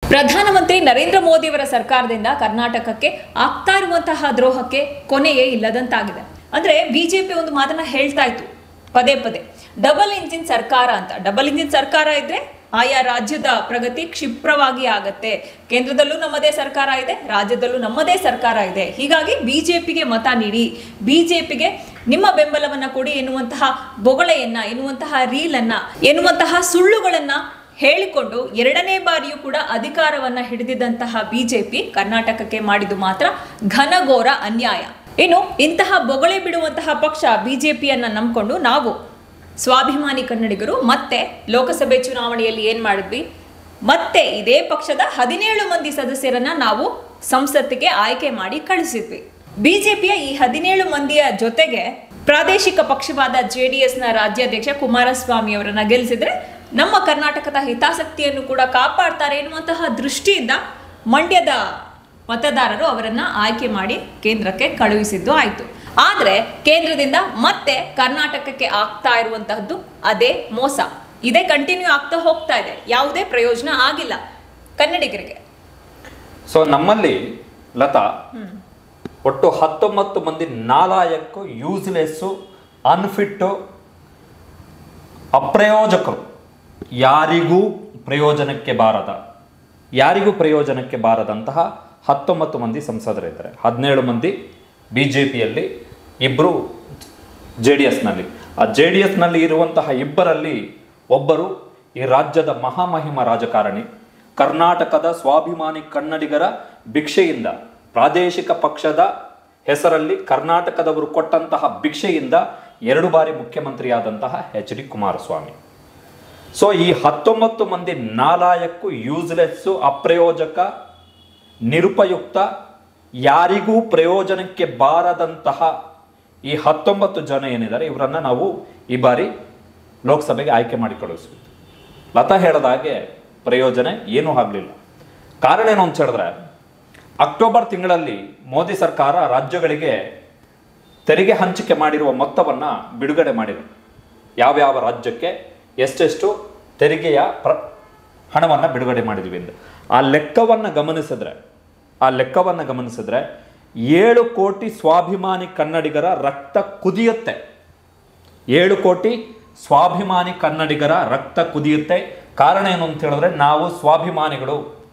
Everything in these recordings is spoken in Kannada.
ಪ್ರಧಾನಮಂತ್ರಿ ನರೇಂದ್ರ ಮೋದಿಯವರ ಸರ್ಕಾರದಿಂದ ಕರ್ನಾಟಕಕ್ಕೆ ಆಗ್ತಾ ಇರುವಂತಹ ದ್ರೋಹಕ್ಕೆ ಕೊನೆಯೇ ಇಲ್ಲದಂತಾಗಿದೆ ಅಂದ್ರೆ ಬಿಜೆಪಿ ಒಂದು ಮಾತನ್ನ ಹೇಳ್ತಾ ಇತ್ತು ಪದೇ ಪದೇ ಡಬಲ್ ಇಂಜಿನ್ ಸರ್ಕಾರ ಅಂತ ಡಬಲ್ ಇಂಜಿನ್ ಸರ್ಕಾರ ಇದ್ರೆ ಆಯಾ ರಾಜ್ಯದ ಪ್ರಗತಿ ಕ್ಷಿಪ್ರವಾಗಿ ಆಗತ್ತೆ ಕೇಂದ್ರದಲ್ಲೂ ನಮ್ಮದೇ ಸರ್ಕಾರ ಇದೆ ರಾಜ್ಯದಲ್ಲೂ ನಮ್ಮದೇ ಸರ್ಕಾರ ಇದೆ ಹೀಗಾಗಿ ಬಿಜೆಪಿಗೆ ಮತ ನೀಡಿ ಬಿಜೆಪಿಗೆ ನಿಮ್ಮ ಬೆಂಬಲವನ್ನ ಕೊಡಿ ಎನ್ನುವಂತಹ ಬೊಗಳೆಯನ್ನ ಎನ್ನುವಂತಹ ರೀಲನ್ನ ಎನ್ನುವಂತಹ ಸುಳ್ಳುಗಳನ್ನ ಹೇಳಿಕೊಂಡು ಎರಡನೇ ಬಾರಿಯೂ ಕೂಡ ಅಧಿಕಾರವನ್ನ ಹಿಡಿದಿದ್ದಂತಹ ಬಿಜೆಪಿ ಕರ್ನಾಟಕಕ್ಕೆ ಮಾಡಿದ್ದು ಮಾತ್ರ ಘನಘೋರ ಅನ್ಯಾಯ ಇನ್ನು ಇಂತಹ ಬೊಗಳೆ ಬಿಡುವಂತಹ ಪಕ್ಷ ಬಿಜೆಪಿಯನ್ನ ನಂಬಿಕೊಂಡು ನಾವು ಸ್ವಾಭಿಮಾನಿ ಕನ್ನಡಿಗರು ಮತ್ತೆ ಲೋಕಸಭೆ ಚುನಾವಣೆಯಲ್ಲಿ ಏನ್ ಮಾಡಿದ್ವಿ ಮತ್ತೆ ಇದೇ ಪಕ್ಷದ ಹದಿನೇಳು ಮಂದಿ ಸದಸ್ಯರನ್ನ ನಾವು ಸಂಸತ್ತಿಗೆ ಆಯ್ಕೆ ಮಾಡಿ ಕಳಿಸಿದ್ವಿ ಬಿಜೆಪಿಯ ಈ ಹದಿನೇಳು ಮಂದಿಯ ಜೊತೆಗೆ ಪ್ರಾದೇಶಿಕ ಪಕ್ಷವಾದ ಜೆಡಿಎಸ್ನ ರಾಜ್ಯಾಧ್ಯಕ್ಷ ಕುಮಾರಸ್ವಾಮಿ ಅವರನ್ನ ಗೆಲ್ಲಿಸಿದ್ರೆ ನಮ್ಮ ಕರ್ನಾಟಕದ ಹಿತಾಸಕ್ತಿಯನ್ನು ಕೂಡ ಕಾಪಾಡ್ತಾರೆ ಎನ್ನುವಂತಹ ದೃಷ್ಟಿಯಿಂದ ಮಂಡ್ಯದ ಮತದಾರರು ಅವರನ್ನ ಆಯ್ಕೆ ಮಾಡಿ ಕೇಂದ್ರಕ್ಕೆ ಕಳುಹಿಸಿದ್ದು ಆಯ್ತು ಆದ್ರೆ ಕೇಂದ್ರದಿಂದ ಮತ್ತೆ ಕರ್ನಾಟಕಕ್ಕೆ ಆಗ್ತಾ ಇರುವಂತಹದ್ದು ಅದೇ ಮೋಸ ಇದೇ ಕಂಟಿನ್ಯೂ ಆಗ್ತಾ ಹೋಗ್ತಾ ಇದೆ ಯಾವುದೇ ಪ್ರಯೋಜನ ಆಗಿಲ್ಲ ಕನ್ನಡಿಗರಿಗೆ ಸೊ ನಮ್ಮಲ್ಲಿ ಲತಾ ಒಟ್ಟು ಹತ್ತೊಂಬತ್ತು ಮಂದಿ ನಾಲಾಯಕ್ಕು ಯೂಸ್ಲೆಸ್ಸು ಅನ್ಫಿಟ್ಟು ಅಪ್ರಯೋಜಕರು ಯಾರಿಗೂ ಪ್ರಯೋಜನಕ್ಕೆ ಬಾರದ ಯಾರಿಗೂ ಪ್ರಯೋಜನಕ್ಕೆ ಬಾರದಂತಹ ಹತ್ತೊಂಬತ್ತು ಮಂದಿ ಸಂಸದರಿದ್ದಾರೆ ಹದಿನೇಳು ಮಂದಿ ಬಿ ಜೆ ಪಿಯಲ್ಲಿ ಇಬ್ಬರು ಜೆ ಡಿ ಎಸ್ನಲ್ಲಿ ಆ ಜೆ ಡಿ ಎಸ್ನಲ್ಲಿ ಇರುವಂತಹ ಇಬ್ಬರಲ್ಲಿ ಒಬ್ಬರು ಈ ರಾಜ್ಯದ ಮಹಾಮಹಿಮ ರಾಜಕಾರಣಿ ಕರ್ನಾಟಕದ ಸ್ವಾಭಿಮಾನಿ ಕನ್ನಡಿಗರ ಭಿಕ್ಷೆಯಿಂದ ಪ್ರಾದೇಶಿಕ ಪಕ್ಷದ ಹೆಸರಲ್ಲಿ ಕರ್ನಾಟಕದವರು ಕೊಟ್ಟಂತಹ ಭಿಕ್ಷೆಯಿಂದ ಎರಡು ಬಾರಿ ಮುಖ್ಯಮಂತ್ರಿಯಾದಂತಹ ಎಚ್ ಡಿ ಕುಮಾರಸ್ವಾಮಿ ಸೊ ಈ ಹತ್ತೊಂಬತ್ತು ಮಂದಿ ನಾಲಾಯಕ್ಕು ಯೂಸ್ಲೆಸ್ಸು ಅಪ್ರಯೋಜಕ ನಿರುಪಯುಕ್ತ ಯಾರಿಗೂ ಪ್ರಯೋಜನಕ್ಕೆ ಬಾರದಂತಹ ಈ ಹತ್ತೊಂಬತ್ತು ಜನ ಏನಿದ್ದಾರೆ ಇವರನ್ನ ನಾವು ಈ ಬಾರಿ ಲೋಕಸಭೆಗೆ ಆಯ್ಕೆ ಮಾಡಿ ಕಳುಹಿಸ್ಬೇಕು ಲತಾ ಹೇಳಿದ ಹಾಗೆ ಪ್ರಯೋಜನ ಏನೂ ಆಗಲಿಲ್ಲ ಕಾರಣ ಏನು ಅಂತ ಹೇಳಿದ್ರೆ ಅಕ್ಟೋಬರ್ ತಿಂಗಳಲ್ಲಿ ಮೋದಿ ಸರ್ಕಾರ ರಾಜ್ಯಗಳಿಗೆ ತೆರಿಗೆ ಹಂಚಿಕೆ ಮಾಡಿರುವ ಮೊತ್ತವನ್ನ ಬಿಡುಗಡೆ ಮಾಡಿದೆ ಯಾವ್ಯಾವ ರಾಜ್ಯಕ್ಕೆ ಎಷ್ಟೆಷ್ಟು ತೆರಿಗೆಯ ಪ್ರ ಹಣವನ್ನು ಬಿಡುಗಡೆ ಮಾಡಿದ್ವಿ ಎಂದು ಆ ಲೆಕ್ಕವನ್ನು ಗಮನಿಸಿದ್ರೆ ಆ ಲೆಕ್ಕವನ್ನು ಗಮನಿಸಿದ್ರೆ ಏಳು ಕೋಟಿ ಸ್ವಾಭಿಮಾನಿ ಕನ್ನಡಿಗರ ರಕ್ತ ಕುದಿಯುತ್ತೆ ಏಳು ಕೋಟಿ ಸ್ವಾಭಿಮಾನಿ ಕನ್ನಡಿಗರ ರಕ್ತ ಕುದಿಯುತ್ತೆ ಕಾರಣ ಏನು ಅಂತ ಹೇಳಿದ್ರೆ ನಾವು ಸ್ವಾಭಿಮಾನಿಗಳು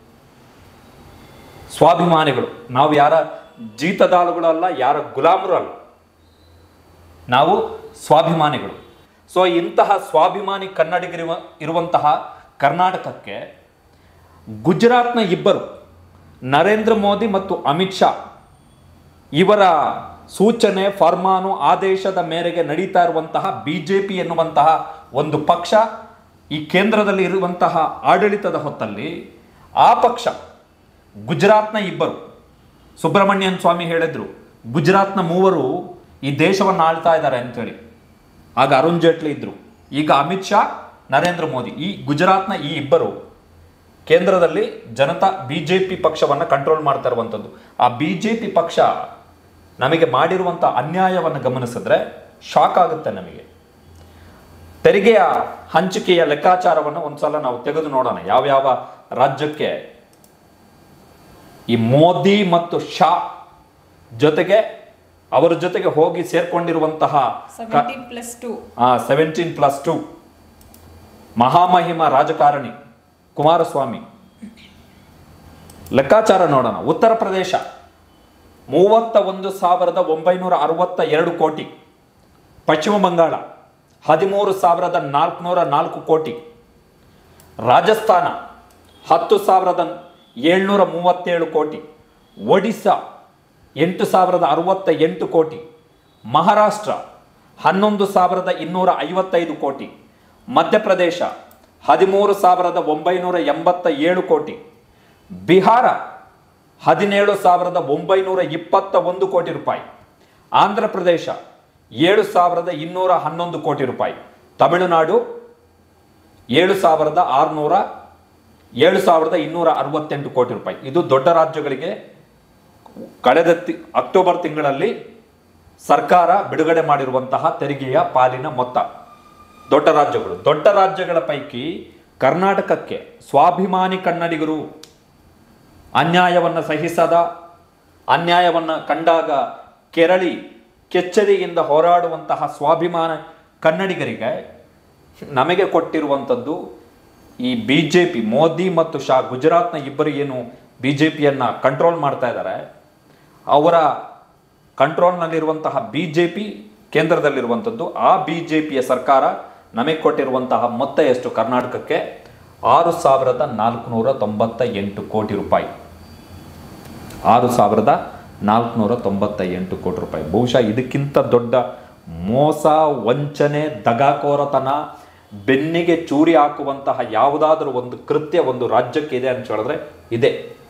ಸ್ವಾಭಿಮಾನಿಗಳು ನಾವು ಯಾರ ಜೀತದಾಳುಗಳಲ್ಲ ಯಾರ ಗುಲಾಮರು ಅಲ್ಲ ನಾವು ಸ್ವಾಭಿಮಾನಿಗಳು ಸೊ ಇಂತಹ ಸ್ವಾಭಿಮಾನಿ ಕನ್ನಡಿಗರಿವ ಇರುವಂತಹ ಕರ್ನಾಟಕಕ್ಕೆ ಗುಜರಾತ್ನ ಇಬ್ಬರು ನರೇಂದ್ರ ಮೋದಿ ಮತ್ತು ಅಮಿತ್ ಶಾ ಇವರ ಸೂಚನೆ ಫರ್ಮಾನು ಆದೇಶದ ಮೇರೆಗೆ ನಡೀತಾ ಇರುವಂತಹ ಬಿ ಜೆ ಪಿ ಎನ್ನುವಂತಹ ಒಂದು ಪಕ್ಷ ಈ ಕೇಂದ್ರದಲ್ಲಿ ಇರುವಂತಹ ಆಡಳಿತದ ಹೊತ್ತಲ್ಲಿ ಆ ಪಕ್ಷ ಗುಜರಾತ್ನ ಇಬ್ಬರು ಸುಬ್ರಹ್ಮಣ್ಯನ್ ಸ್ವಾಮಿ ಹೇಳಿದ್ರು ಗುಜರಾತ್ನ ಮೂವರು ಈ ದೇಶವನ್ನು ಆಳ್ತಾ ಇದ್ದಾರೆ ಅಂತೇಳಿ ಆಗ ಅರುಣ್ ಜೇಟ್ಲಿ ಇದ್ರು ಈಗ ಅಮಿತ್ ಶಾ ನರೇಂದ್ರ ಮೋದಿ ಈ ಗುಜರಾತ್ನ ಈ ಇಬ್ಬರು ಕೇಂದ್ರದಲ್ಲಿ ಜನತಾ ಬಿಜೆಪಿ ಪಕ್ಷವನ್ನು ಕಂಟ್ರೋಲ್ ಮಾಡ್ತಾ ಇರುವಂಥದ್ದು ಆ ಬಿಜೆಪಿ ಪಕ್ಷ ನಮಗೆ ಮಾಡಿರುವಂಥ ಅನ್ಯಾಯವನ್ನು ಗಮನಿಸಿದ್ರೆ ಶಾಕ್ ಆಗುತ್ತೆ ನಮಗೆ ತೆರಿಗೆಯ ಹಂಚಿಕೆಯ ಲೆಕ್ಕಾಚಾರವನ್ನು ಒಂದ್ಸಲ ನಾವು ತೆಗೆದು ನೋಡೋಣ ಯಾವ್ಯಾವ ರಾಜ್ಯಕ್ಕೆ ಈ ಮೋದಿ ಮತ್ತು ಶಾ ಜೊತೆಗೆ ಅವರ ಜೊತೆಗೆ ಹೋಗಿ ಸೇರ್ಕೊಂಡಿರುವಂತಹ seventeen plus two seventeen plus two ಮಹಾಮಹಿಮ ರಾಜಕಾರಣಿ ಕುಮಾರಸ್ವಾಮಿ ಲೆಕ್ಕಾಚಾರ ನೋಡೋಣ ಉತ್ತರ ಪ್ರದೇಶ ಮೂವತ್ತ ಒಂದು ಸಾವಿರದ ಒಂಬೈನೂರ ಅರವತ್ತ ಎರಡು ಕೋಟಿ ಪಶ್ಚಿಮ ಬಂಗಾಳ ಹದಿಮೂರು ಸಾವಿರದ ನಾಲ್ಕುನೂರ ನಾಲ್ಕು ಕೋಟಿ ರಾಜಸ್ಥಾನ ಹತ್ತು ಸಾವಿರದ ಏಳ್ನೂರ ಮೂವತ್ತೇಳು ಕೋಟಿ ಒಡಿಸ್ಸಾ ಎಂಟು ಸಾವಿರದ ಅರವತ್ತ ಎಂಟು ಕೋಟಿ ಮಹಾರಾಷ್ಟ್ರ ಹನ್ನೊಂದು ಸಾವಿರದ ಇನ್ನೂರ ಐವತ್ತೈದು ಕೋಟಿ ಮಧ್ಯಪ್ರದೇಶ ಹದಿಮೂರು ಸಾವಿರದ ಒಂಬೈನೂರ ಎಂಬತ್ತ ಏಳು ಕೋಟಿ ಬಿಹಾರ ಹದಿನೇಳು ಸಾವಿರದ ಒಂಬೈನೂರ ಇಪ್ಪತ್ತ ಒಂದು ಕೋಟಿ ರೂಪಾಯಿ ಆಂಧ್ರ ಪ್ರದೇಶ ಏಳು ಸಾವಿರದ ಇನ್ನೂರ ಹನ್ನೊಂದು ಕೋಟಿ ರೂಪಾಯಿ ತಮಿಳುನಾಡು ಏಳು ಸಾವಿರದ ಆರುನೂರ ಏಳು ಸಾವಿರದ ಇನ್ನೂರ ಅರವತ್ತೆಂಟು ಕೋಟಿ ರೂಪಾಯಿ ಇದು ದೊಡ್ಡ ರಾಜ್ಯಗಳಿಗೆ ಕಳೆದ ತಿ ಅಕ್ಟೋಬರ್ ತಿಂಗಳಲ್ಲಿ ಸರ್ಕಾರ ಬಿಡುಗಡೆ ಮಾಡಿರುವಂತಹ ತೆರಿಗೆಯ ಪಾಲಿನ ಮೊತ್ತ ದೊಡ್ಡ ರಾಜ್ಯಗಳು ದೊಡ್ಡ ರಾಜ್ಯಗಳ ಪೈಕಿ ಕರ್ನಾಟಕಕ್ಕೆ ಸ್ವಾಭಿಮಾನಿ ಕನ್ನಡಿಗರು ಅನ್ಯಾಯವನ್ನು ಸಹಿಸದ ಅನ್ಯಾಯವನ್ನು ಕಂಡಾಗ ಕೆರಳಿ ಕೆಚ್ಚರಿಯಿಂದ ಹೋರಾಡುವಂತಹ ಸ್ವಾಭಿಮಾನ ಕನ್ನಡಿಗರಿಗೆ ನಮಗೆ ಕೊಟ್ಟಿರುವಂಥದ್ದು ಈ ಬಿ ಜೆ ಪಿ ಮೋದಿ ಮತ್ತು ಶಾ ಗುಜರಾತ್ನ ಇಬ್ಬರು ಏನು ಬಿ ಜೆ ಪಿಯನ್ನು ಕಂಟ್ರೋಲ್ ಮಾಡ್ತಾ ಇದ್ದಾರೆ ಅವರ ಕಂಟ್ರೋಲ್ನಲ್ಲಿರುವಂತಹ ಬಿ ಜೆ ಪಿ ಕೇಂದ್ರದಲ್ಲಿರುವಂಥದ್ದು ಆ ಬಿ ಜೆ ಪಿಯ ಸರ್ಕಾರ ನಮಗೆ ಕೊಟ್ಟಿರುವಂತಹ ಮೊತ್ತ ಎಷ್ಟು ಕರ್ನಾಟಕಕ್ಕೆ ಆರು ಸಾವಿರದ ನಾಲ್ಕುನೂರ ತೊಂಬತ್ತ ಎಂಟು ಕೋಟಿ ರೂಪಾಯಿ ಆರು ಸಾವಿರದ ನಾಲ್ಕುನೂರ ತೊಂಬತ್ತ ಎಂಟು ಕೋಟಿ ರೂಪಾಯಿ ಬಹುಶಃ ಇದಕ್ಕಿಂತ ದೊಡ್ಡ ಮೋಸ ವಂಚನೆ ದಗಾಕೋರತನ ಬೆನ್ನಿಗೆ ಚೂರಿ ಹಾಕುವಂತಹ ಯಾವುದಾದ್ರೂ ಒಂದು ಕೃತ್ಯ ಒಂದು ರಾಜ್ಯಕ್ಕೆ ಇದೆ ಅಂತ ಹೇಳಿದ್ರೆ ಇದೆ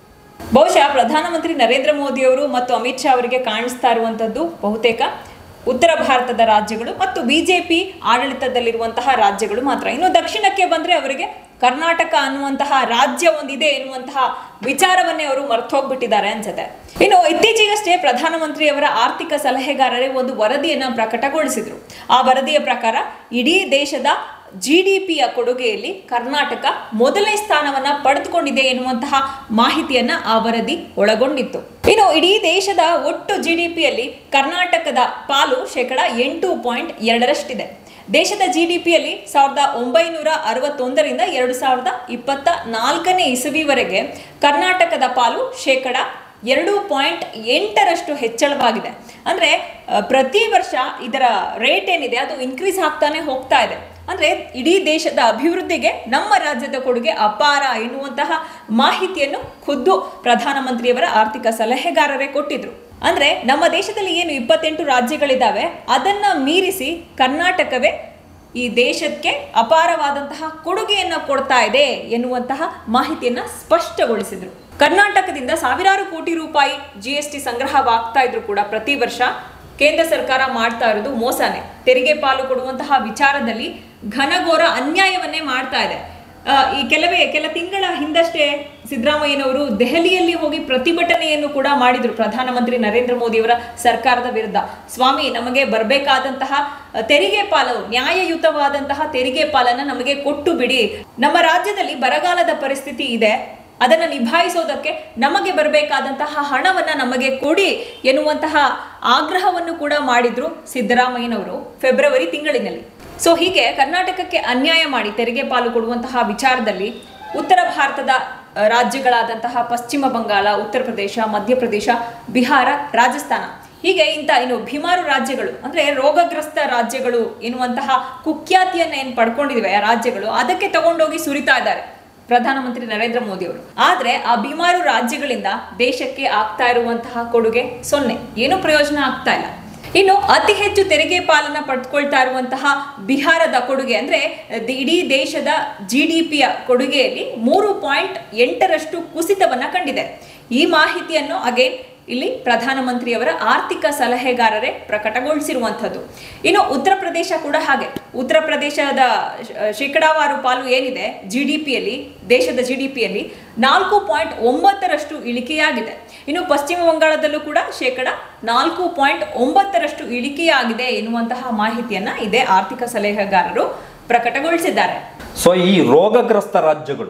ಬಹುಶಃ ಪ್ರಧಾನಮಂತ್ರಿ ನರೇಂದ್ರ ಮೋದಿ ಅವರು ಮತ್ತು ಅಮಿತ್ ಶಾ ಅವರಿಗೆ ಕಾಣಿಸ್ತಾ ಇರುವಂತದ್ದು ಬಹುತೇಕ ಉತ್ತರ ಭಾರತದ ರಾಜ್ಯಗಳು ಮತ್ತು ಬಿಜೆಪಿ ಆಡಳಿತದಲ್ಲಿರುವಂತಹ ರಾಜ್ಯಗಳು ಮಾತ್ರ ಇನ್ನು ದಕ್ಷಿಣಕ್ಕೆ ಬಂದ್ರೆ ಅವರಿಗೆ ಕರ್ನಾಟಕ ಅನ್ನುವಂತಹ ರಾಜ್ಯ ಒಂದಿದೆ ಎನ್ನುವಂತಹ ವಿಚಾರವನ್ನೇ ಅವರು ಮರ್ತೋಗ್ಬಿಟ್ಟಿದ್ದಾರೆ ಅನ್ಸುತ್ತೆ ಇನ್ನು ಇತ್ತೀಚೆಗಷ್ಟೇ ಪ್ರಧಾನಮಂತ್ರಿಯವರ ಆರ್ಥಿಕ ಸಲಹೆಗಾರರೇ ಒಂದು ವರದಿಯನ್ನ ಪ್ರಕಟಗೊಳಿಸಿದ್ರು ಆ ವರದಿಯ ಪ್ರಕಾರ ಇಡೀ ದೇಶದ ಜಿ ಡಿ ಪಿಯ ಕೊಡುಗೆಯಲ್ಲಿ ಕರ್ನಾಟಕ ಮೊದಲನೇ ಸ್ಥಾನವನ್ನ ಪಡೆದುಕೊಂಡಿದೆ ಎನ್ನುವಂತಹ ಮಾಹಿತಿಯನ್ನ ಆ ವರದಿ ಒಳಗೊಂಡಿತ್ತು ಇನ್ನು ಇಡೀ ದೇಶದ ಒಟ್ಟು ಜಿ ಡಿ ಪಿಯಲ್ಲಿ ಕರ್ನಾಟಕದ ಪಾಲು ಶೇಕಡ ಎಂಟು ಪಾಯಿಂಟ್ ಎರಡರಷ್ಟಿದೆ ದೇಶದ ಜಿ ಡಿ ಪಿಯಲ್ಲಿ ಸಾವಿರದ ಒಂಬೈನೂರ ಅರವತ್ತೊಂದರಿಂದ ಎರಡು ಸಾವಿರದ ಇಪ್ಪತ್ತ ನಾಲ್ಕನೇ ಇಸವಿವರೆಗೆ ಕರ್ನಾಟಕದ ಪಾಲು ಶೇಕಡ ಎರಡು ಪಾಯಿಂಟ್ ಎಂಟರಷ್ಟು ಹೆಚ್ಚಳವಾಗಿದೆ ಅಂದ್ರೆ ಅಹ್, ಪ್ರತಿ ವರ್ಷ ಇದರ ರೇಟ್ ಏನಿದೆ ಅದು ಇನ್ಕ್ರೀಸ್ ಆಗ್ತಾನೆ ಹೋಗ್ತಾ ಇದೆ ಅಂದ್ರೆ ಇಡೀ ದೇಶದ ಅಭಿವೃದ್ಧಿಗೆ ನಮ್ಮ ರಾಜ್ಯದ ಕೊಡುಗೆ ಅಪಾರ ಎನ್ನುವಂತಹ ಮಾಹಿತಿಯನ್ನು ಖುದ್ದು ಪ್ರಧಾನಮಂತ್ರಿಯವರ ಆರ್ಥಿಕ ಸಲಹೆಗಾರರೇ ಕೊಟ್ಟಿದ್ರು ಅಂದ್ರೆ ನಮ್ಮ ದೇಶದಲ್ಲಿ ಏನು ಇಪ್ಪತ್ತೆಂಟು ರಾಜ್ಯಗಳಿದ್ದಾವೆ ಅದನ್ನ ಮೀರಿಸಿ ಕರ್ನಾಟಕವೇ ಈ ದೇಶಕ್ಕೆ ಅಪಾರವಾದಂತಹ ಕೊಡುಗೆಯನ್ನ ಕೊಡ್ತಾ ಇದೆ ಎನ್ನುವಂತಹ ಮಾಹಿತಿಯನ್ನ ಸ್ಪಷ್ಟಗೊಳಿಸಿದ್ರು ಕರ್ನಾಟಕದಿಂದ ಸಾವಿರಾರು ಕೋಟಿ ರೂಪಾಯಿ ಜಿ ಎಸ್ ಟಿ ಸಂಗ್ರಹವಾಗ್ತಾ ಇದ್ರು ಕೂಡ ಪ್ರತಿ ವರ್ಷ ಕೇಂದ್ರ ಸರ್ಕಾರ ಮಾಡ್ತಾ ಇರೋದು ಮೋಸನೇ ತೆರಿಗೆ ಪಾಲು ಕೊಡುವಂತಹ ವಿಚಾರದಲ್ಲಿ ಘನಘೋರ ಅನ್ಯಾಯವನ್ನೇ ಮಾಡ್ತಾ ಇದೆ ಆ, ಈ ಕೆಲವೇ ಕೆಲ ತಿಂಗಳ ಹಿಂದಷ್ಟೇ ಸಿದ್ದರಾಮಯ್ಯನವರು ದೆಹಲಿಯಲ್ಲಿ ಹೋಗಿ ಪ್ರತಿಭಟನೆಯನ್ನು ಕೂಡ ಮಾಡಿದ್ರು ಪ್ರಧಾನಮಂತ್ರಿ ನರೇಂದ್ರ ಮೋದಿಯವರ ಸರ್ಕಾರದ ವಿರುದ್ಧ ಸ್ವಾಮಿ ನಮಗೆ ಬರಬೇಕಾದಂತಹ ತೆರಿಗೆ ಪಾಲು ನ್ಯಾಯಯುತವಾದಂತಹ ತೆರಿಗೆ ಪಾಲನ್ನ ನಮಗೆ ಕೊಟ್ಟು ಬಿಡಿ ನಮ್ಮ ರಾಜ್ಯದಲ್ಲಿ ಬರಗಾಲದ ಪರಿಸ್ಥಿತಿ ಇದೆ ಅದನ್ನ ನಿಭಾಯಿಸೋದಕ್ಕೆ ನಮಗೆ ಬರಬೇಕಾದಂತಹ ಹಣವನ್ನ ನಮಗೆ ಕೊಡಿ ಎನ್ನುವಂತಹ ಆಗ್ರಹವನ್ನು ಕೂಡ ಮಾಡಿದ್ರು ಸಿದ್ದರಾಮಯ್ಯನವರು ಫೆಬ್ರವರಿ ತಿಂಗಳಿನಲ್ಲಿ ಸೊ ಹೀಗೆ ಕರ್ನಾಟಕಕ್ಕೆ ಅನ್ಯಾಯ ಮಾಡಿ ತೆರಿಗೆ ಪಾಲು ಕೊಡುವಂತಹ ವಿಚಾರದಲ್ಲಿ ಉತ್ತರ ಭಾರತದ ಅ, ರಾಜ್ಯಗಳಾದಂತಹ ಪಶ್ಚಿಮ ಬಂಗಾಳ ಉತ್ತರ ಪ್ರದೇಶ ಮಧ್ಯಪ್ರದೇಶ ಬಿಹಾರ ರಾಜಸ್ಥಾನ ಹೀಗೆ ಇಂಥ ಇನ್ನು ಭೀಮಾರು ರಾಜ್ಯಗಳು ಅಂದ್ರೆ ರೋಗಗ್ರಸ್ತ ರಾಜ್ಯಗಳು ಎನ್ನುವಂತಹ ಕುಖ್ಯಾತಿಯನ್ನ ಏನ್ ಪಡ್ಕೊಂಡಿದಿವೆ ಆ ರಾಜ್ಯಗಳು ಅದಕ್ಕೆ ತಗೊಂಡೋಗಿ ಸುರಿತಾ ಇದ್ದಾರೆ ಪ್ರಧಾನಮಂತ್ರಿ ನರೇಂದ್ರ ಮೋದಿ ಅವರು ಆದ್ರೆ ಆ ಬಿಮಾರು ರಾಜ್ಯಗಳಿಂದ ದೇಶಕ್ಕೆ ಆಗ್ತಾ ಇರುವಂತಹ ಕೊಡುಗೆ ಸೊನ್ನೆ ಏನು ಪ್ರಯೋಜನ ಆಗ್ತಾ ಇಲ್ಲ ಇನ್ನು ಅತಿ ಹೆಚ್ಚು ತೆರಿಗೆ ಪಾಲನ್ನ ಪಡೆದುಕೊಳ್ತಾ ಇರುವಂತಹ ಬಿಹಾರದ ಕೊಡುಗೆ ಅಂದ್ರೆ ದ- ಇಡೀ ದೇಶದ ಜಿ ಡಿ ಪಿಯ ಕೊಡುಗೆಯಲ್ಲಿ ಮೂರು ಪಾಯಿಂಟ್ ಎಂಟರಷ್ಟು ಕುಸಿತವನ್ನ ಕಂಡಿದೆ ಈ ಮಾಹಿತಿಯನ್ನು ಅಗೇನ್ ಇಲ್ಲಿ ಪ್ರಧಾನಮಂತ್ರಿಯವರ ಆರ್ಥಿಕ ಸಲಹೆಗಾರರೇ ಪ್ರಕಟಗೊಳಿಸಿರುವಂಥದ್ದು ಇನ್ನು ಉತ್ತರ ಪ್ರದೇಶ ಕೂಡ ಹಾಗೆ ಉತ್ತರ ಪ್ರದೇಶದ ಶ್- ಶೇಕಡಾವಾರು ಪಾಲು ಏನಿದೆ ಜಿ ಡಿ ಪಿಯಲ್ಲಿ ದೇಶದ ಜಿ ಡಿ ಪಿಯಲ್ಲಿ ನಾಲ್ಕು ಪಾಯಿಂಟ್ ಒಂಬತ್ತರಷ್ಟು ಇಳಿಕೆಯಾಗಿದೆ ಇನ್ನು ಪಶ್ಚಿಮ ಬಂಗಾಳದಲ್ಲೂ ಕೂಡ ಶೇಕಡ ನಾಲ್ಕು ಪಾಯಿಂಟ್ ಒಂಬತ್ತರಷ್ಟು ಇಳಿಕೆಯಾಗಿದೆ ಎನ್ನುವಂತಹ ಮಾಹಿತಿಯನ್ನ ಇದೇ ಆರ್ಥಿಕ ಸಲಹೆಗಾರರು ಪ್ರಕಟಗೊಳಿಸಿದ್ದಾರೆ ಸೊ ಈ ರೋಗಗ್ರಸ್ತ ರಾಜ್ಯಗಳು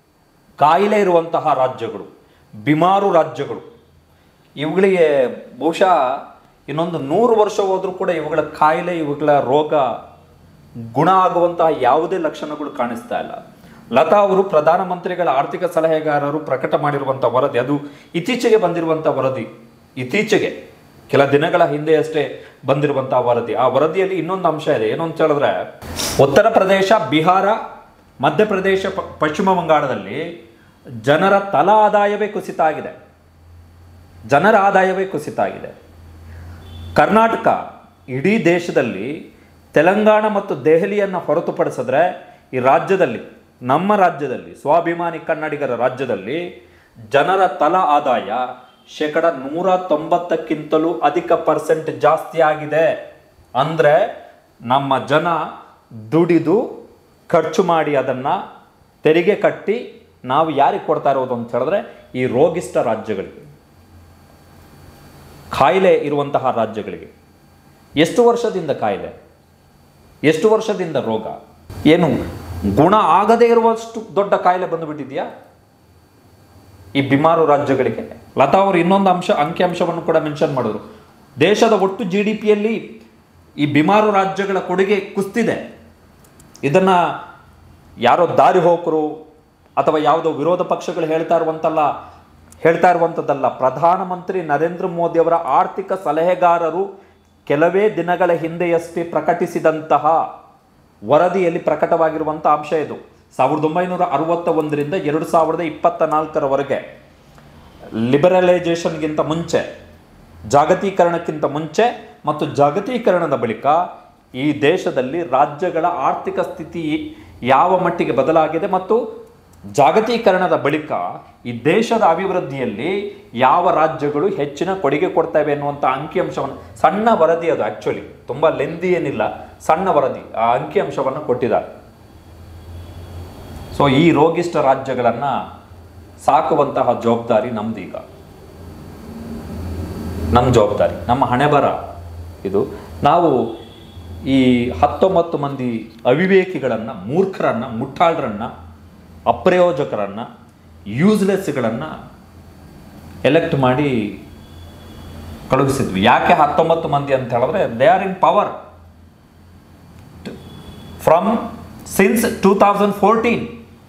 ಕಾಯಿಲೆ ಇರುವಂತಹ ರಾಜ್ಯಗಳು ಬಿಮಾರು ರಾಜ್ಯಗಳು ಇವುಗಳಿಗೆ ಬಹುಶಃ ಇನ್ನೊಂದು ನೂರು ವರ್ಷ ಹೋದರೂ ಕೂಡ ಇವುಗಳ ಕಾಯಿಲೆ ಇವುಗಳ ರೋಗ ಗುಣ ಆಗುವಂತಹ ಯಾವುದೇ ಲಕ್ಷಣಗಳು ಕಾಣಿಸ್ತಾ ಇಲ್ಲ ಲತಾ ಅವರು ಪ್ರಧಾನಮಂತ್ರಿಗಳ ಆರ್ಥಿಕ ಸಲಹೆಗಾರರು ಪ್ರಕಟ ಮಾಡಿರುವಂಥ ವರದಿ ಅದು ಇತ್ತೀಚೆಗೆ ಬಂದಿರುವಂಥ ವರದಿ ಇತ್ತೀಚೆಗೆ ಕೆಲ ದಿನಗಳ ಹಿಂದೆ ಅಷ್ಟೇ ಬಂದಿರುವಂತಹ ವರದಿ ಆ ವರದಿಯಲ್ಲಿ ಇನ್ನೊಂದು ಅಂಶ ಇದೆ ಏನು ಅಂತ ಹೇಳಿದ್ರೆ ಉತ್ತರ ಪ್ರದೇಶ ಬಿಹಾರ ಮಧ್ಯಪ್ರದೇಶ ಪ- ಪಶ್ಚಿಮ ಬಂಗಾಳದಲ್ಲಿ ಜನರ ತಲಾ ಆದಾಯವೇ ಕುಸಿತ ಆಗಿದೆ ಜನರ ಆದಾಯವೇ ಕುಸಿತ ಆಗಿದೆ ಕರ್ನಾಟಕ ಇಡೀ ದೇಶದಲ್ಲಿ ತೆಲಂಗಾಣ ಮತ್ತು ದೆಹಲಿಯನ್ನು ಹೊರತುಪಡಿಸಿದ್ರೆ ಈ ರಾಜ್ಯದಲ್ಲಿ ನಮ್ಮ ರಾಜ್ಯದಲ್ಲಿ ಸ್ವಾಭಿಮಾನಿ ಕನ್ನಡಿಗರ ರಾಜ್ಯದಲ್ಲಿ ಜನರ ತಲಾ ಆದಾಯ ಶೇಕಡ ನೂರ ತೊಂಬತ್ತಕ್ಕಿಂತಲೂ ಅಧಿಕ ಪರ್ಸೆಂಟ್ ಜಾಸ್ತಿ ಆಗಿದೆ ಅಂದರೆ ನಮ್ಮ ಜನ ದುಡಿದು ಖರ್ಚು ಮಾಡಿ ಅದನ್ನು ತೆರಿಗೆ ಕಟ್ಟಿ ನಾವು ಯಾರಿಗೆ ಕೊಡ್ತಾ ಇರೋದು ಅಂತ ಹೇಳಿದ್ರೆ ಈ ರೋಗಿಷ್ಠ ರಾಜ್ಯಗಳಿಗೆ ಕಾಯಿಲೆ ಇರುವಂತಹ ರಾಜ್ಯಗಳಿಗೆ ಎಷ್ಟು ವರ್ಷದಿಂದ ಕಾಯಿಲೆ ಎಷ್ಟು ವರ್ಷದಿಂದ ರೋಗ ಏನು ಗುಣ ಆಗದೇ ಇರುವಷ್ಟು ದೊಡ್ಡ ಕಾಯಿಲೆ ಬಂದುಬಿಟ್ಟಿದೆಯಾ ಈ ಬಿಮಾರು ರಾಜ್ಯಗಳಿಗೆ ಲತಾ ಅವರು ಇನ್ನೊಂದು ಅಂಶ ಅಂಕಿಅಂಶವನ್ನು ಕೂಡ ಮೆನ್ಷನ್ ಮಾಡಿದ್ರು ದೇಶದ ಒಟ್ಟು ಜಿ ಡಿ ಪಿಯಲ್ಲಿ ಈ ಬಿಮಾರು ರಾಜ್ಯಗಳ ಕೊಡುಗೆ ಕುಸ್ತಿದೆ ಇದನ್ನ ಯಾರೋ ದಾರಿ ಹೋಕರು ಅಥವಾ ಯಾವುದೋ ವಿರೋಧ ಪಕ್ಷಗಳು ಹೇಳ್ತಾ ಇರುವಂತಲ್ಲ ಹೇಳ್ತಾ ಇರುವಂಥದ್ದಲ್ಲ ಪ್ರಧಾನಮಂತ್ರಿ ನರೇಂದ್ರ ಮೋದಿ ಅವರ ಆರ್ಥಿಕ ಸಲಹೆಗಾರರು ಕೆಲವೇ ದಿನಗಳ ಹಿಂದೆಯಷ್ಟೇ ಪ್ರಕಟಿಸಿದಂತಹ ವರದಿಯಲ್ಲಿ ಪ್ರಕಟವಾಗಿರುವಂಥ ಅಂಶ ಇದು ಸಾವಿರದ ಒಂಬೈನೂರ ಅರವತ್ತ ಒಂದರಿಂದ ಎರಡು ಸಾವಿರದ ಇಪ್ಪತ್ತ ನಾಲ್ಕರವರೆಗೆ ಲಿಬರಲೈಸೇಷನ್ಗಿಂತ ಮುಂಚೆ ಜಾಗತೀಕರಣಕ್ಕಿಂತ ಮುಂಚೆ ಮತ್ತು ಜಾಗತೀಕರಣದ ಬಳಿಕ ಈ ದೇಶದಲ್ಲಿ ರಾಜ್ಯಗಳ ಆರ್ಥಿಕ ಸ್ಥಿತಿ ಯಾವ ಮಟ್ಟಿಗೆ ಬದಲಾಗಿದೆ ಮತ್ತು ಜಾಗತೀಕರಣದ ಬಳಿಕ ಈ ದೇಶದ ಅಭಿವೃದ್ಧಿಯಲ್ಲಿ ಯಾವ ರಾಜ್ಯಗಳು ಹೆಚ್ಚಿನ ಕೊಡುಗೆ ಕೊಡ್ತವೆ ಅನ್ನುವಂಥ ಅಂಕಿಅಂಶವನ್ನು ಸಣ್ಣ ವರದಿ ಅದು ಆ್ಯಕ್ಚುಲಿ ತುಂಬ ಲೆಂದಿ ಏನಿಲ್ಲ ಸಣ್ಣ ವರದಿ ಆ ಅಂಕಿಅಂಶವನ್ನು ಕೊಟ್ಟಿದ್ದಾರೆ ಸೊ ಈ ರೋಗಿಷ್ಠ ರಾಜ್ಯಗಳನ್ನು ಸಾಕುವಂತಹ ಜವಾಬ್ದಾರಿ ನಮ್ದೀಗ ನಮ್ಮ ಜವಾಬ್ದಾರಿ ನಮ್ಮ ಹಣೆ ಬರ ಇದು ನಾವು ಈ ಹತ್ತೊಂಬತ್ತು ಮಂದಿ ಅವಿವೇಕಿಗಳನ್ನು ಮೂರ್ಖರನ್ನು ಮುಟ್ಟಾಳರನ್ನು ಅಪ್ರಯೋಜಕರನ್ನು ಯೂಸ್ಲೆಸ್ಗಳನ್ನು ಎಲೆಕ್ಟ್ ಮಾಡಿ ಕಳುಹಿಸಿದ್ವಿ ಯಾಕೆ ಹತ್ತೊಂಬತ್ತು ಮಂದಿ ಅಂತ ಹೇಳಿದ್ರೆ they are in power from since two thousand fourteen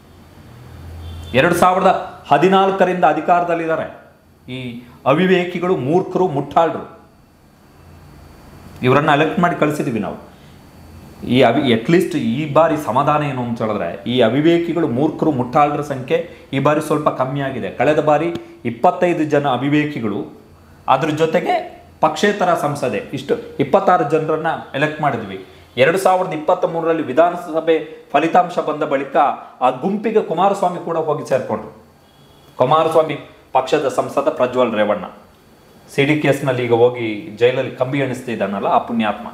ಎರಡು ಸಾವಿರದ ಹದಿನಾಲ್ಕರಿಂದ ಅಧಿಕಾರದಲ್ಲಿದ್ದಾರೆ ಈ ಅವಿವೇಕಿಗಳು ಮೂರ್ಖರು ಮುಟ್ಟಾಳರು ಇವರನ್ನು ಎಲೆಕ್ಟ್ ಮಾಡಿ ಕಳಿಸಿದ್ವಿ ನಾವು ಈ ಅವಿ ಅಟ್ಲೀಸ್ಟ್ ಈ ಬಾರಿ ಸಮಾಧಾನ ಏನು ಅಂತ ಹೇಳಿದ್ರೆ ಈ ಅವಿವೇಕಿಗಳು ಮೂರ್ಖರು ಮುಟ್ಟಾಳರ ಸಂಖ್ಯೆ ಈ ಬಾರಿ ಸ್ವಲ್ಪ ಕಮ್ಮಿ ಆಗಿದೆ ಕಳೆದ ಬಾರಿ ಇಪ್ಪತ್ತೈದು ಜನ ಅವಿವೇಕಿಗಳು ಅದ್ರ ಜೊತೆಗೆ ಪಕ್ಷೇತರ ಸಂಸದೆ ಇಷ್ಟು ಇಪ್ಪತ್ತಾರು ಜನರನ್ನ ಎಲೆಕ್ಟ್ ಮಾಡಿದ್ವಿ ಎರಡು ಸಾವಿರದ ಇಪ್ಪತ್ತ ಮೂರರಲ್ಲಿ ವಿಧಾನಸಭೆ ಫಲಿತಾಂಶ ಬಂದ ಬಳಿಕ ಆ ಗುಂಪಿಗೆ ಕುಮಾರಸ್ವಾಮಿ ಕೂಡ ಹೋಗಿ ಸೇರ್ಕೊಂಡ್ರು ಕುಮಾರಸ್ವಾಮಿ ಪಕ್ಷದ ಸಂಸದ ಪ್ರಜ್ವಲ್ ರೇವಣ್ಣ ಸಿ ಡಿ ಕೇಸ್ನಲ್ಲಿ ಈಗ ಹೋಗಿ ಜೈಲಲ್ಲಿ ಕಂಬಿ ಎಣಿಸ್ತಿದ್ದಾನಲ್ಲ ಆ ಪುಣ್ಯಾತ್ಮ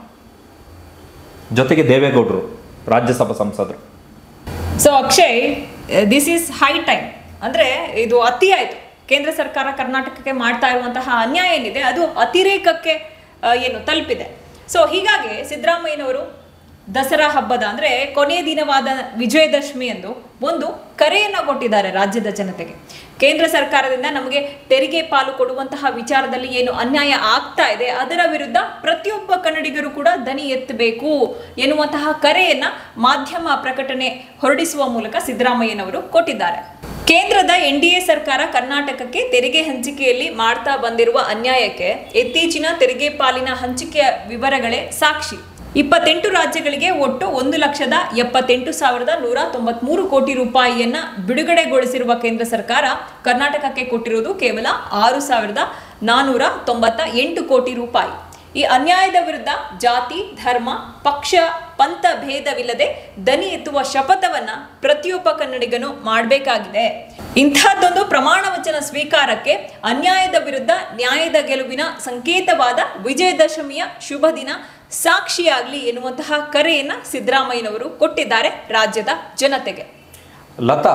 ಜೊತೆಗೆ ದೇವೇಗೌಡರು ರಾಜ್ಯಸಭಾ ಸಂಸದರು so Akshay this is high time ಅಂದ್ರೆ ಇದು ಅತಿ ಆಯ್ತು ಕೇಂದ್ರ ಸರ್ಕಾರ ಕರ್ನಾಟಕಕ್ಕೆ ಮಾಡ್ತಾ ಇರುವಂತಹ ಅನ್ಯಾಯ ಏನಿದೆ ಅದು ಅತಿರೇಕಕ್ಕೆ ಆ, ಏನು ತಲುಪಿದೆ ಸೊ ಹೀಗಾಗಿ ಸಿದ್ದರಾಮಯ್ಯನವರು ದಸರಾ ಹಬ್ಬದ ಅಂದ್ರೆ ಕೊನೆಯ ದಿನವಾದ ವಿಜಯದಶಮಿ ಎಂದು ಒಂದು ಕರೆಯನ್ನ ಕೊಟ್ಟಿದ್ದಾರೆ ರಾಜ್ಯದ ಜನತೆಗೆ ಕೇಂದ್ರ ಸರ್ಕಾರದಿಂದ ನಮಗೆ ತೆರಿಗೆ ಪಾಲು ಕೊಡುವಂತಹ ವಿಚಾರದಲ್ಲಿ ಏನು ಅನ್ಯಾಯ ಆಗ್ತಾ ಇದೆ ಅದರ ವಿರುದ್ಧ ಪ್ರತಿಯೊಬ್ಬ ಕನ್ನಡಿಗರು ಕೂಡ ದನಿ ಎತ್ತಬೇಕು ಎನ್ನುವಂತಹ ಕರೆಯನ್ನ ಮಾಧ್ಯಮ ಪ್ರಕಟಣೆ ಹೊರಡಿಸುವ ಮೂಲಕ ಸಿದ್ದರಾಮಯ್ಯನವರು ಕೊಟ್ಟಿದ್ದಾರೆ ಕೇಂದ್ರದ ಎನ್ ಡಿ ಎ ಸರ್ಕಾರ ಕರ್ನಾಟಕಕ್ಕೆ ತೆರಿಗೆ ಹಂಚಿಕೆಯಲ್ಲಿ ಮಾಡ್ತಾ ಬಂದಿರುವ ಅನ್ಯಾಯಕ್ಕೆ ಇತ್ತೀಚಿನ ತೆರಿಗೆ ಪಾಲಿನ ಹಂಚಿಕೆಯ ವಿವರಗಳೇ ಸಾಕ್ಷಿ ಇಪ್ಪತ್ತೆಂಟು ರಾಜ್ಯಗಳಿಗೆ ಒಟ್ಟು ಒಂದು ಲಕ್ಷದ ಎಪ್ಪತ್ತೆಂಟು ಸಾವಿರದ ನೂರ ತೊಂಬತ್ಮೂರು ಕೋಟಿ ರೂಪಾಯಿಯನ್ನ ಬಿಡುಗಡೆಗೊಳಿಸಿರುವ ಕೇಂದ್ರ ಸರ್ಕಾರ ಕರ್ನಾಟಕಕ್ಕೆ ಕೊಟ್ಟಿರುವುದು ಕೇವಲ ಆರು ಸಾವಿರದ ನಾನೂರ ತೊಂಬತ್ತ ಎಂಟು ಕೋಟಿ ರೂಪಾಯಿ ಈ ಅನ್ಯಾಯದ ವಿರುದ್ಧ ಜಾತಿ ಧರ್ಮ ಪಕ್ಷ ಪಂಥ ಭೇದವಿಲ್ಲದೆ ದನಿ ಎತ್ತುವ ಶಪಥವನ್ನ ಪ್ರತಿಯೊಬ್ಬ ಕನ್ನಡಿಗನು ಮಾಡಬೇಕಾಗಿದೆ ಇಂಥದ್ದೊಂದು ಪ್ರಮಾಣ ವಚನ ಸ್ವೀಕಾರಕ್ಕೆ ಅನ್ಯಾಯದ ವಿರುದ್ಧ ನ್ಯಾಯದ ಗೆಲುವಿನ ಸಂಕೇತವಾದ ವಿಜಯದಶಮಿಯ ಶುಭ ದಿನ ಸಾಕ್ಷಿಯಾಗ್ಲಿ ಎನ್ನುವಂತಹ ಕರೆಯನ್ನ ಸಿದ್ದರಾಮಯ್ಯನವರು ಕೊಟ್ಟಿದ್ದಾರೆ ರಾಜ್ಯದ ಜನತೆಗೆ ಲತಾ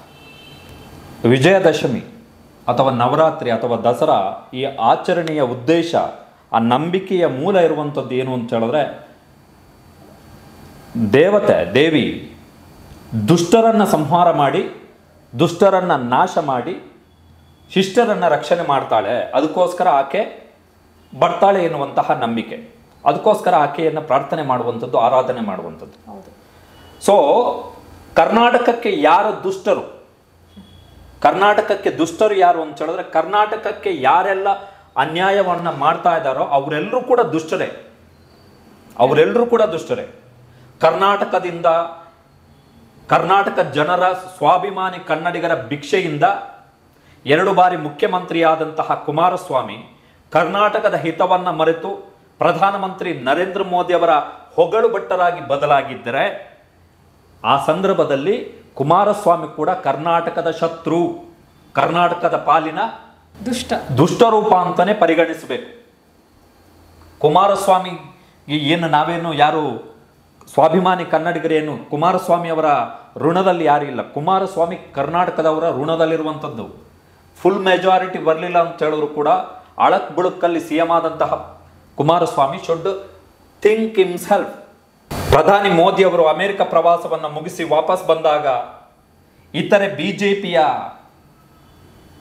ವಿಜಯದಶಮಿ ಅಥವಾ ನವರಾತ್ರಿ ಅಥವಾ ದಸರಾ ಈ ಆಚರಣೆಯ ಉದ್ದೇಶ ಆ ನಂಬಿಕೆಯ ಮೂಲ ಇರುವಂಥದ್ದು ಏನು ಅಂತ ಹೇಳಿದ್ರೆ ದೇವತೆ ದೇವಿ ದುಷ್ಟರನ್ನು ಸಂಹಾರ ಮಾಡಿ ದುಷ್ಟರನ್ನು ನಾಶ ಮಾಡಿ ಶಿಷ್ಟರನ್ನು ರಕ್ಷಣೆ ಮಾಡ್ತಾಳೆ ಅದಕ್ಕೋಸ್ಕರ ಆಕೆ ಬರ್ತಾಳೆ ಎನ್ನುವಂತಹ ನಂಬಿಕೆ ಅದಕ್ಕೋಸ್ಕರ ಆಕೆಯನ್ನು ಪ್ರಾರ್ಥನೆ ಮಾಡುವಂಥದ್ದು ಆರಾಧನೆ ಮಾಡುವಂಥದ್ದು ಹೌದು ಸೊ ಕರ್ನಾಟಕಕ್ಕೆ ಯಾರು ದುಷ್ಟರು ಕರ್ನಾಟಕಕ್ಕೆ ದುಷ್ಟರು ಯಾರು ಅಂತ ಹೇಳಿದ್ರೆ ಕರ್ನಾಟಕಕ್ಕೆ ಯಾರೆಲ್ಲ ಅನ್ಯಾಯವನ್ನ ಮಾಡ್ತಾ ಇದ್ದಾರೋ ಅವರೆಲ್ಲರೂ ಕೂಡ ದುಷ್ಟರೇ ಅವರೆಲ್ಲರೂ ಕೂಡ ದುಷ್ಟರೇ ಕರ್ನಾಟಕದಿಂದ ಕರ್ನಾಟಕ ಜನರ ಸ್ವಾಭಿಮಾನಿ ಕನ್ನಡಿಗರ ಭಿಕ್ಷೆಯಿಂದ ಎರಡು ಬಾರಿ ಮುಖ್ಯಮಂತ್ರಿಯಾದಂತಹ ಕುಮಾರಸ್ವಾಮಿ ಕರ್ನಾಟಕದ ಹಿತವನ್ನ ಮರೆತು ಪ್ರಧಾನಮಂತ್ರಿ ನರೇಂದ್ರ ಮೋದಿ ಅವರ ಹೊಗಳು ಭಟ್ಟರಾಗಿ ಬದಲಾಗಿದ್ದರೆ ಆ ಸಂದರ್ಭದಲ್ಲಿ ಕುಮಾರಸ್ವಾಮಿ ಕೂಡ ಕರ್ನಾಟಕದ ಶತ್ರು ಕರ್ನಾಟಕದ ಪಾಲಿನ ದುಷ್ಟ ದುಷ್ಟರೂಪ ಅಂತಾನೆ ಪರಿಗಣಿಸಬೇಕು ಕುಮಾರಸ್ವಾಮಿ ಏನು ನಾವೇನು ಯಾರು ಸ್ವಾಭಿಮಾನಿ ಕನ್ನಡಿಗರೇನು ಕುಮಾರಸ್ವಾಮಿ ಅವರ ಋಣದಲ್ಲಿ ಯಾರು ಇಲ್ಲ ಕುಮಾರಸ್ವಾಮಿ ಕರ್ನಾಟಕದವರ ಋಣದಲ್ಲಿರುವಂಥದ್ದು ಫುಲ್ ಮೆಜಾರಿಟಿ ಬರಲಿಲ್ಲ ಅಂತ ಹೇಳಿದ್ರು ಕೂಡ ಅಳಕ್ ಬುಳುಕಲ್ಲಿ ಸಿ ಎಂ ಆದಂತಹ ಕುಮಾರಸ್ವಾಮಿ ಶುಡ್ ಥಿಂಕ್ ಹಿಮ್ಸೆಲ್ಫ್ ಪ್ರಧಾನಿ ಮೋದಿ ಅವರು ಅಮೆರಿಕ ಪ್ರವಾಸವನ್ನು ಮುಗಿಸಿ ವಾಪಸ್ ಬಂದಾಗ ಇತರೆ ಬಿಜೆಪಿಯ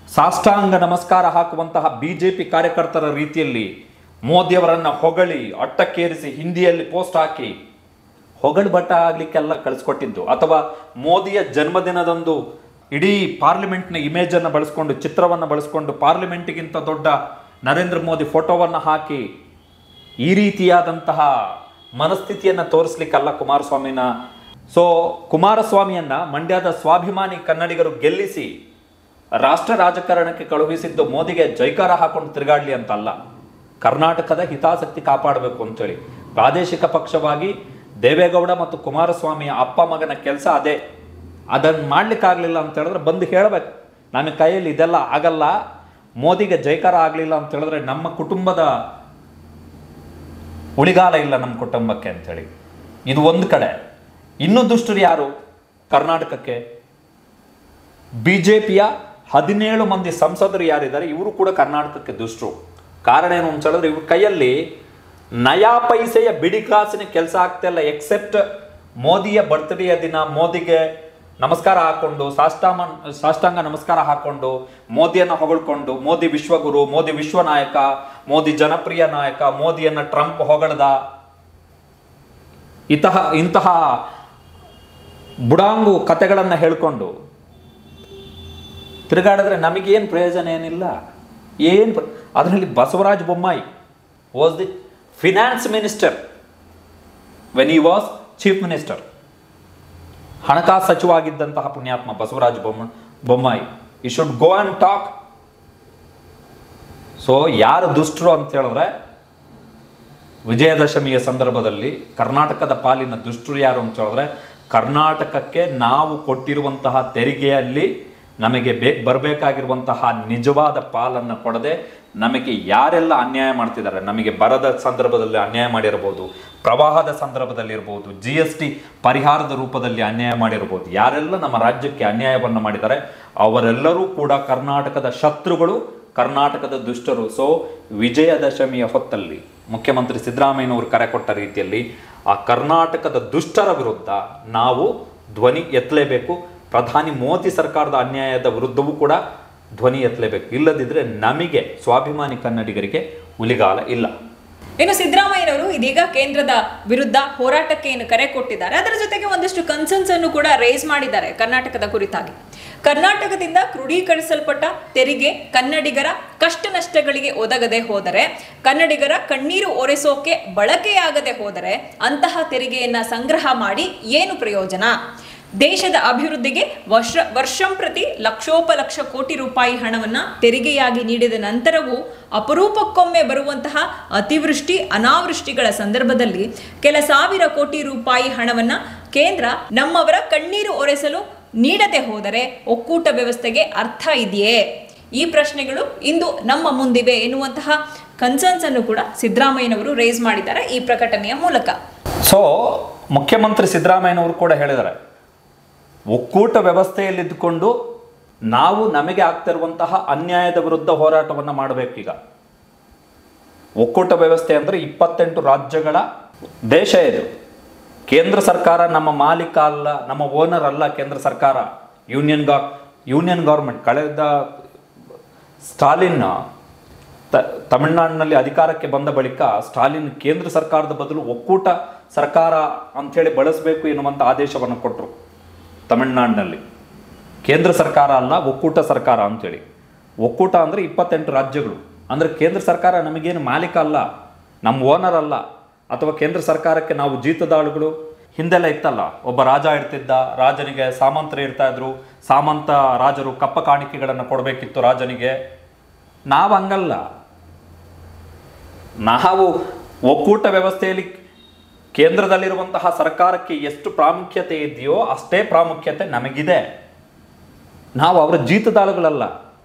ಸಾಷ್ಟಾಂಗ ನಮಸ್ಕಾರ ಹಾಕುವಂತಹ ಬಿಜೆಪಿ ಕಾರ್ಯಕರ್ತರ ರೀತಿಯಲ್ಲಿ ಮೋದಿಯವರನ್ನ ಹೊಗಳಿ ಅಟ್ಟಕ್ಕೇರಿಸಿ ಹಿಂದಿಯಲ್ಲಿ ಪೋಸ್ಟ್ ಹಾಕಿ ಹೊಗಳು ಬಟ್ಟ ಆಗ್ಲಿಕ್ಕೆಲ್ಲ ಕಳಿಸ್ಕೊಟ್ಟಿದ್ದು ಅಥವಾ ಮೋದಿಯ ಜನ್ಮದಿನದಂದು ಇಡೀ ಪಾರ್ಲಿಮೆಂಟ್ನ ಇಮೇಜ್ ಅನ್ನು ಬಳಸ್ಕೊಂಡು ಚಿತ್ರವನ್ನು ಬಳಸ್ಕೊಂಡು ಪಾರ್ಲಿಮೆಂಟ್ಗಿಂತ ದೊಡ್ಡ ನರೇಂದ್ರ ಮೋದಿ ಫೋಟೋವನ್ನು ಹಾಕಿ ಈ ರೀತಿಯಾದಂತಹ ಮನಸ್ಥಿತಿಯನ್ನ ತೋರಿಸ್ಲಿಕ್ಕಲ್ಲ ಕುಮಾರಸ್ವಾಮಿನ ಸೊ ಕುಮಾರಸ್ವಾಮಿಯನ್ನ ಮಂಡ್ಯದ ಸ್ವಾಭಿಮಾನಿ ಕನ್ನಡಿಗರು ಗೆಲ್ಲಿಸಿ ರಾಷ್ಟ್ರ ರಾಜಕಾರಣಕ್ಕೆ ಕಳುಹಿಸಿದ್ದು ಮೋದಿಗೆ ಜೈಕಾರ ಹಾಕೊಂಡು ತಿರುಗಾಡ್ಲಿ ಅಂತಲ್ಲ ಕರ್ನಾಟಕದ ಹಿತಾಸಕ್ತಿ ಕಾಪಾಡಬೇಕು ಅಂತೇಳಿ ಪ್ರಾದೇಶಿಕ ಪಕ್ಷವಾಗಿ ದೇವೇಗೌಡ ಮತ್ತು ಕುಮಾರಸ್ವಾಮಿಯ ಅಪ್ಪ ಮಗನ ಕೆಲಸ ಅದೇ ಅದನ್ನು ಮಾಡ್ಲಿಕ್ಕಾಗ್ಲಿಲ್ಲ ಅಂತ ಹೇಳಿದ್ರೆ ಬಂದು ಹೇಳ್ಬೇಕು ನನ್ನ ಕೈಯಲ್ಲಿ ಇದೆಲ್ಲ ಆಗಲ್ಲ ಮೋದಿಗೆ ಜೈಕಾರ ಆಗಲಿಲ್ಲ ಅಂತ ಹೇಳಿದ್ರೆ ನಮ್ಮ ಕುಟುಂಬದ ಉಳಿಗಾಲ ಇಲ್ಲ ನಮ್ಮ ಕುಟುಂಬಕ್ಕೆ ಅಂತೇಳಿ ಇದು ಒಂದು ಕಡೆ ಇನ್ನೂ ದುಷ್ಟರು ಯಾರು ಕರ್ನಾಟಕಕ್ಕೆ ಬಿಜೆಪಿಯ ಹದಿನೇಳು ಮಂದಿ ಸಂಸದರು ಯಾರಿದ್ದಾರೆ ಇವರು ಕೂಡ ಕರ್ನಾಟಕಕ್ಕೆ ದುಷ್ಟರು ಕಾರಣ ಏನು ಅಂತ ಹೇಳಿದ್ರೆ ಇವ್ರ ಕೈಯಲ್ಲಿ ನಯಾ ಪೈಸೆಯ ಬಿಡಿಕಾಸಿನ ಕೆಲಸ ಆಗ್ತಾ ಇಲ್ಲ ಎಕ್ಸೆಪ್ಟ್ ಮೋದಿಯ ಬರ್ತ್ಡೇಯ ದಿನ ಮೋದಿಗೆ ನಮಸ್ಕಾರ ಹಾಕೊಂಡು ಸಾಷ್ಟಾಮ ಸಾಷ್ಟಾಂಗ ನಮಸ್ಕಾರ ಹಾಕೊಂಡು ಮೋದಿಯನ್ನ ಹೊಗಳ್ಕೊಂಡು ಮೋದಿ ವಿಶ್ವಗುರು ಮೋದಿ ವಿಶ್ವ ನಾಯಕ ಮೋದಿ ಜನಪ್ರಿಯ ನಾಯಕ ಮೋದಿಯನ್ನ ಟ್ರಂಪ್ ಹೊಗಳದ ಇಂತಹ ಇಂತಹ ಬುಡಾಂಗು ಕತೆಗಳನ್ನು ಹೇಳ್ಕೊಂಡು ತಿರುಗಾಡಿದ್ರೆ ನಮಗೇನು ಪ್ರಯೋಜನ ಏನಿಲ್ಲ ಏನು ಅದರಲ್ಲಿ Basavaraj Bommai was the finance minister when he was chief minister ಹಣಕಾಸು ಸಚಿವ ಆಗಿದ್ದಂತಹ ಪುಣ್ಯಾತ್ಮ ಬಸವರಾಜ ಬೊಮ್ಮ Bommai he should go and talk so ಯಾರು ದುಷ್ಟರು ಅಂತ ಹೇಳಿದ್ರೆ ವಿಜಯದಶಮಿಯ ಸಂದರ್ಭದಲ್ಲಿ ಕರ್ನಾಟಕದ ಪಾಲಿನ ದುಷ್ಟರು ಯಾರು ಅಂತ ಹೇಳಿದ್ರೆ ಕರ್ನಾಟಕಕ್ಕೆ ನಾವು ಕೊಟ್ಟಿರುವಂತಹ ತೆರಿಗೆಯಲ್ಲಿ ನಮಗೆ ಬೇ ಬರಬೇಕಾಗಿರುವಂತಹ ನಿಜವಾದ ಪಾಲನ್ನು ಕೊಡದೆ ನಮಗೆ ಯಾರೆಲ್ಲ ಅನ್ಯಾಯ ಮಾಡ್ತಿದ್ದಾರೆ ನಮಗೆ ಬರದ ಸಂದರ್ಭದಲ್ಲಿ ಅನ್ಯಾಯ ಮಾಡಿರ್ಬೋದು ಪ್ರವಾಹದ ಸಂದರ್ಭದಲ್ಲಿ ಇರ್ಬೋದು ಜಿ ಎಸ್ ಟಿ ಪರಿಹಾರದ ರೂಪದಲ್ಲಿ ಅನ್ಯಾಯ ಮಾಡಿರ್ಬೋದು ಯಾರೆಲ್ಲ ನಮ್ಮ ರಾಜ್ಯಕ್ಕೆ ಅನ್ಯಾಯವನ್ನು ಮಾಡಿದ್ದಾರೆ ಅವರೆಲ್ಲರೂ ಕೂಡ ಕರ್ನಾಟಕದ ಶತ್ರುಗಳು ಕರ್ನಾಟಕದ ದುಷ್ಟರು ಸೊ ವಿಜಯದಶಮಿಯ ಹೊತ್ತಲ್ಲಿ ಮುಖ್ಯಮಂತ್ರಿ ಸಿದ್ದರಾಮಯ್ಯನವರು ಕರೆ ಕೊಟ್ಟ ರೀತಿಯಲ್ಲಿ ಆ ಕರ್ನಾಟಕದ ದುಷ್ಟರ ವಿರುದ್ಧ ನಾವು ಧ್ವನಿ ಎತ್ತಲೇಬೇಕು ಪ್ರಧಾನಿ ಮೋದಿ ಸರ್ಕಾರದ ಅನ್ಯಾಯದ ವಿರುದ್ಧವೂ ಕೂಡ ಧ್ವನಿ ಎತ್ತಲೇಬೇಕು ಇಲ್ಲದಿದ್ರೆ ನಮಗೆ ಸ್ವಾಭಿಮಾನಿ ಕನ್ನಡಿಗರಿಗೆ ಉಳಿಗಾಲ ಇಲ್ಲ ಇನ್ನು ಸಿದ್ದರಾಮಯ್ಯನವರು ಇದೀಗ ಕೇಂದ್ರದ ವಿರುದ್ಧ ಹೋರಾಟಕ್ಕೆ ಏನು ಕರೆ ಕೊಟ್ಟಿದ್ದಾರೆ ಅದರ ಜೊತೆಗೆ ಒಂದಷ್ಟು ಕನ್ಸರ್ನ್ಸ್ ಅನ್ನು ಕೂಡ ರೇಸ್ ಮಾಡಿದ್ದಾರೆ ಕರ್ನಾಟಕದ ಕುರಿತಾಗಿ ಕರ್ನಾಟಕದಿಂದ ಕ್ರೋಢೀಕರಿಸಲ್ಪಟ್ಟ ತೆರಿಗೆ ಕನ್ನಡಿಗರ ಕಷ್ಟ ನಷ್ಟಗಳಿಗೆ ಒದಗದೆ ಹೋದರೆ ಕನ್ನಡಿಗರ ಕಣ್ಣೀರು ಒರೆಸೋಕೆ ಬಳಕೆಯಾಗದೆ ಹೋದರೆ ಅಂತಹ ತೆರಿಗೆಯನ್ನ ಸಂಗ್ರಹ ಮಾಡಿ ಏನು ಪ್ರಯೋಜನ ದೇಶದ ಅಭಿವೃದ್ಧಿಗೆ ವರ್ಷ ವರ್ಷಂಪ್ರತಿ ಲಕ್ಷೋಪಲಕ್ಷ ಕೋಟಿ ರೂಪಾಯಿ ಹಣವನ್ನ ತೆರಿಗೆಯಾಗಿ ನೀಡಿದ ನಂತರವೂ ಅಪರೂಪಕ್ಕೊಮ್ಮೆ ಬರುವಂತಹ ಅತಿವೃಷ್ಟಿ ಅನಾವೃಷ್ಟಿಗಳ ಸಂದರ್ಭದಲ್ಲಿ ಕೆಲ ಸಾವಿರ ಕೋಟಿ ರೂಪಾಯಿ ಹಣವನ್ನ ಕೇಂದ್ರ ನಮ್ಮವರ ಕಣ್ಣೀರು ಒರೆಸಲು ನೀಡದೆ ಹೋದರೆ ಒಕ್ಕೂಟ ವ್ಯವಸ್ಥೆಗೆ ಅರ್ಥ ಇದೆಯೇ ಈ ಪ್ರಶ್ನೆಗಳು ಇಂದು ನಮ್ಮ ಮುಂದಿವೆ ಎನ್ನುವಂತಹ ಕನ್ಸರ್ನ್ಸ್ ಅನ್ನು ಕೂಡ ಸಿದ್ದರಾಮಯ್ಯನವರು ರೇಸ್ ಮಾಡಿದ್ದಾರೆ ಈ ಪ್ರಕಟಣೆಯ ಮೂಲಕ ಸೊ ಮುಖ್ಯಮಂತ್ರಿ ಸಿದ್ದರಾಮಯ್ಯನವರು ಕೂಡ ಹೇಳಿದ್ದಾರೆ ಒಕ್ಕೂಟ ವ್ಯವಸ್ಥೆಯಲ್ಲಿದ್ದುಕೊಂಡು ನಾವು ನಮಗೆ ಆಗ್ತಿರುವಂತಹ ಅನ್ಯಾಯದ ವಿರುದ್ಧ ಹೋರಾಟವನ್ನು ಮಾಡಬೇಕೀಗ ಒಕ್ಕೂಟ ವ್ಯವಸ್ಥೆ ಅಂದರೆ ಇಪ್ಪತ್ತೆಂಟು ರಾಜ್ಯಗಳ ದೇಶ ಇದು ಕೇಂದ್ರ ಸರ್ಕಾರ ನಮ್ಮ ಮಾಲೀಕ ಅಲ್ಲ ನಮ್ಮ ಓನರ್ ಅಲ್ಲ ಕೇಂದ್ರ ಸರ್ಕಾರ ಯೂನಿಯನ್ ಗಾ ಯೂನಿಯನ್ ಗೌರ್ಮೆಂಟ್ ಕಳೆದ ಸ್ಟಾಲಿನ್ ತ- ತಮಿಳುನಾಡಿನಲ್ಲಿ ಅಧಿಕಾರಕ್ಕೆ ಬಂದ ಬಳಿಕ ಸ್ಟಾಲಿನ್ ಕೇಂದ್ರ ಸರ್ಕಾರದ ಬದಲು ಒಕ್ಕೂಟ ಸರ್ಕಾರ ಅಂಥೇಳಿ ಬಳಸಬೇಕು ಎನ್ನುವಂಥ ಆದೇಶವನ್ನು ಕೊಟ್ಟರು ತಮಿಳುನಾಡಿನಲ್ಲಿ ಕೇಂದ್ರ ಸರ್ಕಾರ ಅಲ್ಲ ಒಕ್ಕೂಟ ಸರ್ಕಾರ ಅಂತೇಳಿ ಒಕ್ಕೂಟ ಅಂದರೆ ಇಪ್ಪತ್ತೆಂಟು ರಾಜ್ಯಗಳು ಅಂದರೆ ಕೇಂದ್ರ ಸರ್ಕಾರ ನಮಗೇನು ಮಾಲೀಕ ಅಲ್ಲ ನಮ್ಮ ಓನರ್ ಅಲ್ಲ ಅಥವಾ ಕೇಂದ್ರ ಸರ್ಕಾರಕ್ಕೆ ನಾವು ಜೀತದಾಳುಗಳು ಹಿಂದೆಲ್ಲ ಇತ್ತಲ್ಲ ಒಬ್ಬ ರಾಜ ಇರ್ತಿದ್ದ ರಾಜನಿಗೆ ಸಾಮಂತರು ಇರ್ತಾ ಇದ್ರು ಸಾಮಂತ ರಾಜರು ಕಪ್ಪ ಕಾಣಿಕೆಗಳನ್ನು ಕೊಡಬೇಕಿತ್ತು ರಾಜನಿಗೆ ನಾವು ಹಂಗಲ್ಲ ನಾವು ಒಕ್ಕೂಟ ವ್ಯವಸ್ಥೆಯಲ್ಲಿ ಕೇಂದ್ರದಲ್ಲಿರುವಂತಹ ಸರ್ಕಾರಕ್ಕೆ ಎಷ್ಟು ಪ್ರಾಮುಖ್ಯತೆ ಇದೆಯೋ ಅಷ್ಟೇ ಪ್ರಾಮುಖ್ಯತೆ ನಮಗಿದೆ ನಾವು ಅವರ ಜೀತದಾಳುಗಳಲ್ಲ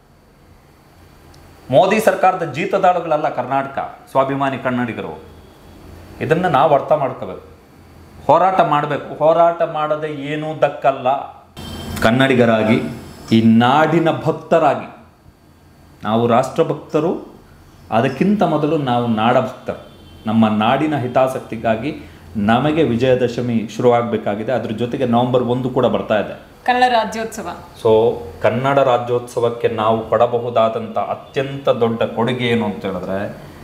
ಮೋದಿ ಸರ್ಕಾರದ ಜೀತದಾಳುಗಳಲ್ಲ ಕರ್ನಾಟಕ ಸ್ವಾಭಿಮಾನಿ ಕನ್ನಡಿಗರು ಇದನ್ನು ನಾವು ಅರ್ಥ ಮಾಡ್ಕೋಬೇಕು ಹೋರಾಟ ಮಾಡಬೇಕು ಹೋರಾಟ ಮಾಡದೆ ಏನೂ ದಕ್ಕಲ್ಲ ಕನ್ನಡಿಗರಾಗಿ ಈ ನಾಡಿನ ಭಕ್ತರಾಗಿ ನಾವು ರಾಷ್ಟ್ರಭಕ್ತರು ಅದಕ್ಕಿಂತ ಮೊದಲು ನಾವು ನಾಡ ಭಕ್ತರು ನಮ್ಮ ನಾಡಿನ ಹಿತಾಸಕ್ತಿಗಾಗಿ ನಮಗೆ ವಿಜಯದಶಮಿ ಶುರುವಾಗಬೇಕಾಗಿದೆ ಅದ್ರ ಜೊತೆಗೆ ನವೆಂಬರ್ ಒಂದು ಕೂಡ ಬರ್ತಾ ಇದೆ ಕನ್ನಡ ರಾಜ್ಯೋತ್ಸವ ಸೊ ಕನ್ನಡ ರಾಜ್ಯೋತ್ಸವಕ್ಕೆ ನಾವು ಕೊಡಬಹುದಾದಂಥ ಅತ್ಯಂತ ದೊಡ್ಡ ಕೊಡುಗೆ ಏನು ಅಂತ ಹೇಳಿದ್ರೆ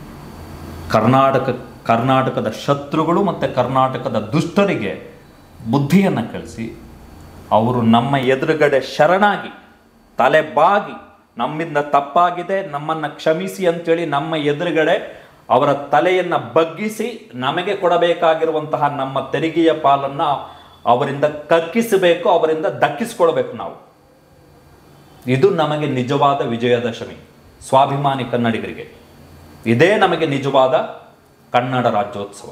ಕರ್ನಾಟಕ ಕರ್ನಾಟಕದ ಶತ್ರುಗಳು ಮತ್ತು ಕರ್ನಾಟಕದ ದುಷ್ಟರಿಗೆ ಬುದ್ಧಿಯನ್ನು ಕಲಿಸಿ ಅವರು ನಮ್ಮ ಎದುರುಗಡೆ ಶರಣಾಗಿ ತಲೆ ಬಾಗಿ ನಮ್ಮಿಂದ ತಪ್ಪಾಗಿದೆ ನಮ್ಮನ್ನು ಕ್ಷಮಿಸಿ ಅಂತೇಳಿ ನಮ್ಮ ಎದುರುಗಡೆ ಅವರ ತಲೆಯನ್ನು ಬಗ್ಗಿಸಿ ನಮಗೆ ಕೊಡಬೇಕಾಗಿರುವಂತಹ ನಮ್ಮ ತೆರಿಗೆಯ ಪಾಲನ್ನು ಅವರಿಂದ ಕಕ್ಕಿಸಬೇಕು ಅವರಿಂದ ದಕ್ಕಿಸ್ಕೊಳ್ಬೇಕು ನಾವು ಇದು ನಮಗೆ ನಿಜವಾದ ವಿಜಯದಶಮಿ ಸ್ವಾಭಿಮಾನಿ ಕನ್ನಡಿಗರಿಗೆ ಇದೇ ನಮಗೆ ನಿಜವಾದ ಕನ್ನಡ ರಾಜ್ಯೋತ್ಸವ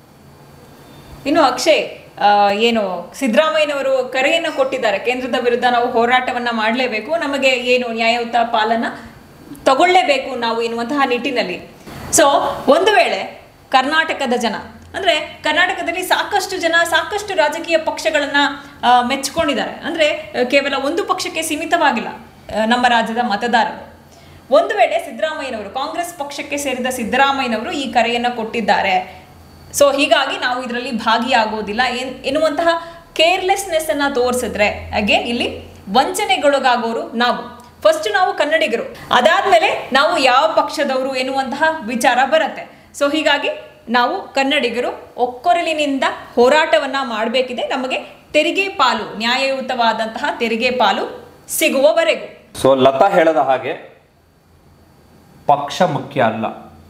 ಇನ್ನು ಅಕ್ಷಯ್ ಆ, ಏನು ಸಿದ್ದರಾಮಯ್ಯನವರು ಕರೆಯನ್ನು ಕೊಟ್ಟಿದ್ದಾರೆ ಕೇಂದ್ರದ ವಿರುದ್ಧ ನಾವು ಹೋರಾಟವನ್ನ ಮಾಡಲೇಬೇಕು ನಮಗೆ ಏನು ನ್ಯಾಯಯುತ ಪಾಲನ ತಗೊಳ್ಳೇಬೇಕು ನಾವು ಎನ್ನುವಂತಹ ನಿಟ್ಟಿನಲ್ಲಿ ಸೊ ಒಂದು ವೇಳೆ ಕರ್ನಾಟಕದ ಜನ ಅಂದ್ರೆ ಕರ್ನಾಟಕದಲ್ಲಿ ಸಾಕಷ್ಟು ಜನ ಸಾಕಷ್ಟು ರಾಜಕೀಯ ಪಕ್ಷಗಳನ್ನ ಆ, ಮೆಚ್ಕೊಂಡಿದ್ದಾರೆ ಅಂದ್ರೆ ಆ, ಕೇವಲ ಒಂದು ಪಕ್ಷಕ್ಕೆ ಸೀಮಿತವಾಗಿಲ್ಲ ಆ, ನಮ್ಮ ರಾಜ್ಯದ ಮತದಾರರು ಒಂದು ವೇಳೆ ಸಿದ್ದರಾಮಯ್ಯನವರು ಕಾಂಗ್ರೆಸ್ ಪಕ್ಷಕ್ಕೆ ಸೇರಿದ ಸಿದ್ದರಾಮಯ್ಯನವರು ಈ ಕರೆಯನ್ನು ಕೊಟ್ಟಿದ್ದಾರೆ ಸೊ ಹೀಗಾಗಿ ನಾವು ಇದರಲ್ಲಿ ಭಾಗಿಯಾಗೋದಿಲ್ಲ ಎನ್ ಎನ್ನುವಂತಹ ಕೇರ್ಲೆಸ್ನೆಸ್ ಅನ್ನ ತೋರಿಸಿದ್ರೆ ಅಗೇನ್ ಇಲ್ಲಿ ವಂಚನೆಗೊಳಗಾಗೋರು ನಾವು ಫಸ್ಟ್ ನಾವು ಕನ್ನಡಿಗರು ಅದಾದ್ಮೇಲೆ ನಾವು ಯಾವ ಪಕ್ಷದವರು ಎನ್ನುವಂತಹ ವಿಚಾರ ಬರುತ್ತೆ ಸೊ ಹೀಗಾಗಿ ನಾವು ಕನ್ನಡಿಗರು ಒಕ್ಕೊರಲಿನಿಂದ ಹೋರಾಟವನ್ನ ಮಾಡಬೇಕಿದೆ ನಮಗೆ ತೆರಿಗೆ ಪಾಲು ನ್ಯಾಯಯುತವಾದಂತಹ ತೆರಿಗೆ ಪಾಲು ಸಿಗುವವರೆಗೂ ಸೊ ಲತಾ ಹೇಳದ ಹಾಗೆ ಪಕ್ಷ ಮುಖ್ಯ ಅಲ್ಲ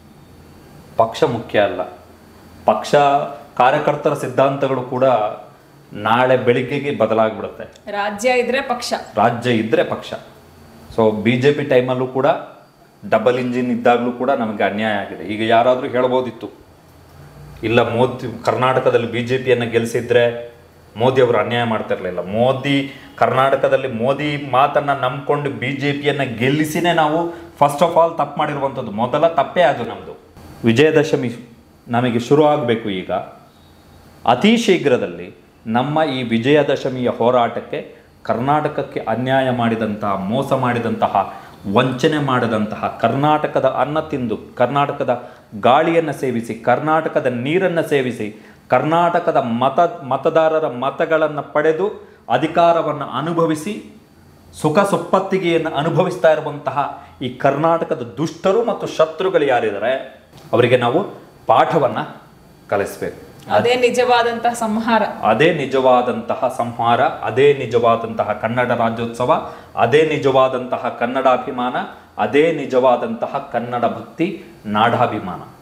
ಪಕ್ಷ ಮುಖ್ಯ ಅಲ್ಲ ಪಕ್ಷ ಕಾರ್ಯಕರ್ತರ ಸಿದ್ಧಾಂತಗಳು ಕೂಡ ನಾಳೆ ಬೆಳಿಗ್ಗೆಗೆ ಬದಲಾಗ್ಬಿಡುತ್ತೆ ರಾಜ್ಯ ಇದ್ರೆ ಪಕ್ಷ ರಾಜ್ಯ ಇದ್ದರೆ ಪಕ್ಷ ಸೊ ಬಿ ಜೆ ಪಿ ಟೈಮಲ್ಲೂ ಕೂಡ ಡಬಲ್ ಇಂಜಿನ್ ಇದ್ದಾಗಲೂ ಕೂಡ ನಮಗೆ ಅನ್ಯಾಯ ಆಗಿದೆ ಈಗ ಯಾರಾದರೂ ಹೇಳ್ಬೋದಿತ್ತು ಇಲ್ಲ ಮೋದಿ ಕರ್ನಾಟಕದಲ್ಲಿ ಬಿ ಜೆ ಪಿಯನ್ನು ಗೆಲ್ಲಿಸಿದ್ರೆ ಮೋದಿ ಅವರು ಅನ್ಯಾಯ ಮಾಡ್ತಿರ್ಲಿಲ್ಲ ಮೋದಿ ಕರ್ನಾಟಕದಲ್ಲಿ ಮೋದಿ ಮಾತನ್ನು ನಂಬ್ಕೊಂಡು ಬಿ ಜೆ ಪಿಯನ್ನು ಗೆಲ್ಲಿಸಿನೇ ನಾವು ಫಸ್ಟ್ ಆಫ್ ಆಲ್ ತಪ್ಪು ಮಾಡಿರುವಂಥದ್ದು ಮೊದಲ ತಪ್ಪೇ ಅದು ನಮ್ಮದು ವಿಜಯದಶಮಿ ನಮಗೆ ಶುರು ಆಗಬೇಕು ಈಗ ಅತಿ ಶೀಘ್ರದಲ್ಲಿ ನಮ್ಮ ಈ ವಿಜಯದಶಮಿಯ ಹೋರಾಟಕ್ಕೆ ಕರ್ನಾಟಕಕ್ಕೆ ಅನ್ಯಾಯ ಮಾಡಿದಂತಹ ಮೋಸ ಮಾಡಿದಂತಹ ವಂಚನೆ ಮಾಡಿದಂತಹ ಕರ್ನಾಟಕದ ಅನ್ನ ತಿಂದು ಕರ್ನಾಟಕದ ಗಾಳಿಯನ್ನು ಸೇವಿಸಿ ಕರ್ನಾಟಕದ ನೀರನ್ನು ಸೇವಿಸಿ ಕರ್ನಾಟಕದ ಮತ ಮತದಾರರ ಮತಗಳನ್ನು ಪಡೆದು ಅಧಿಕಾರವನ್ನು ಅನುಭವಿಸಿ ಸುಖ ಸುಪ್ಪತ್ತಿಗೆಯನ್ನು ಅನುಭವಿಸ್ತಾ ಇರುವಂತಹ ಈ ಕರ್ನಾಟಕದ ದುಷ್ಟರು ಮತ್ತು ಶತ್ರುಗಳು ಯಾರಿದ್ದಾರೆ ಅವರಿಗೆ ನಾವು ಪಾಠವನ್ನು ಕಲಿಸ್ಬೇಕು ಅದೇ ನಿಜವಾದಂತಹ ಸಂಹಾರ ಅದೇ ನಿಜವಾದಂತಹ ಸಂಹಾರ ಅದೇ ನಿಜವಾದಂತಹ ಕನ್ನಡ ರಾಜ್ಯೋತ್ಸವ ಅದೇ ನಿಜವಾದಂತಹ ಕನ್ನಡಾಭಿಮಾನ ಅದೇ ನಿಜವಾದಂತಹ ಕನ್ನಡ ಭಕ್ತಿ ನಾಡಾಭಿಮಾನ